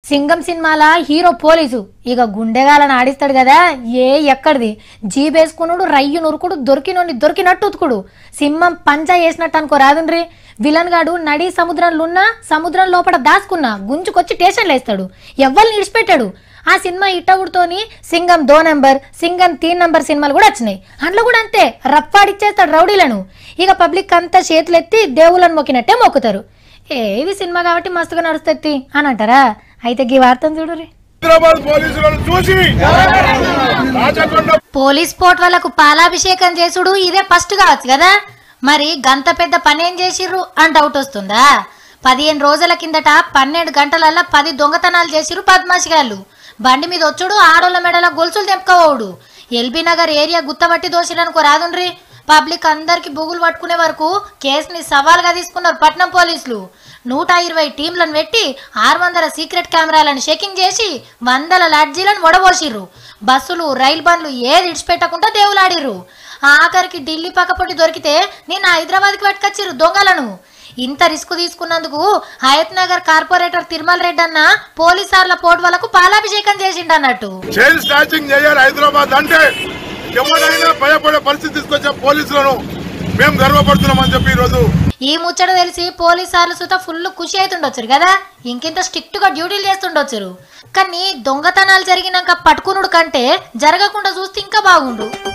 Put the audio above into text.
సింగం సినిమాల hero police ఇక గుండెగాలను ఆడిస్తాడు కదా ఏ ఎక్కడిది జీబేసుకున్నాడు రయ్యు నురుకుడు దొరికినోని దొరికినట్టు ఉతుకుడు సింహం పంచా వేసినట్టు అనుకో రాదుండ్రి విలన్ గాడు నడి సముద్రంలో ఉన్నా సముద్రం లోపల దాచుకున్నా గుంజుకొచ్చి స్టేషన్లో వేస్తాడు ఎవ్వరిని ఇడిచిపెట్టాడు ఆ సినిమా ఇట్టవుడుతోని సింగం దో నెంబర్ సింగం తీన్ నంబర్ సినిమాలు కూడా వచ్చినాయి అందులో కూడా అంతే రప్పాడిచ్చేస్తాడు రౌడీలను ఇక పబ్లిక్ అంతా చేతులెత్తి దేవుళ్ళని మొక్కినట్టే మొక్కుతారు ఏ ఇది సినిమా కాబట్టి మస్తుగా నడుస్తుంది అని అంటారా అయితే గీ వార్తను చూడురి హైదరాబాద్ పోలీసులను చూసి రాచకొండ పోలీస్ పోర్ట్ వాళ్ళకు పాలాభిషేకం చేసుడు ఇదే ఫస్ట్ కావచ్చు కదా మరి గంత పెద్ద పని ఏం చేసిర్రు అని డౌట్ వస్తుందా పదిహేను రోజుల కిందట పన్నెండు గంటలల్లా పది దొంగతనాలు చేసిర్రు పద్మాషిగాళ్ళు బండి మీద వచ్చుడు ఆడోళ్ళ మెడల గొలుసులు తెంపుకోవడు ఎల్బీ నగర్ ఏరియా గుత్తబట్టి దోషులనుకో రాదుండ్రి పబ్లిక్ అందరికి బుగులు పట్టుకునే వరకు కేసుని సవాల్గా తీసుకున్నారు పట్నం పోలీసులు నూట ఇరవై టీంలను పెట్టి ఆరు వందల సీక్రెట్ కెమెరాలను చెకింగ్ చేసి వందల లాడ్జీలను వడబోసిర్రు బస్సులు రైలు బండ్లు ఏది ఇడిచిపెట్టకుండా దేవులాడిర్రు ఆఖరికి ఢిల్లీ పక్కపొట్టి దొరికితే నిన్న హైదరాబాద్కి పట్టుకొచ్చిర్రు దొంగలను ఇంత రిస్క్ తీసుకున్నందుకు హయత్ నగర్ కార్పొరేటర్ తిరుమల రెడ్డి అన్న పోలీసార్ల పోటు వాళ్ళకు పాలాభిషేకం చేసిండన్నట్టు చైన్ స్నాచింగ్ చేయాలి హైదరాబాద్ అంటే ఎవరైనా భయపడే పరిస్థితి తీసుకొచ్చే పోలీసులను మేము గర్వపడుతున్నామని చెప్పి ఈరోజు ఈ ముచ్చట తెలిసి పోలీసార్లు సుత ఫుల్ ఖుషి అవుతుండొచ్చు కదా ఇంకింత స్ట్రిక్ట్ గా డ్యూటీలు చేస్తుండొచ్చు కానీ దొంగతనాలు జరిగినాక పట్టుకునుడు కంటే జరగకుండా చూస్తే ఇంకా బాగుండు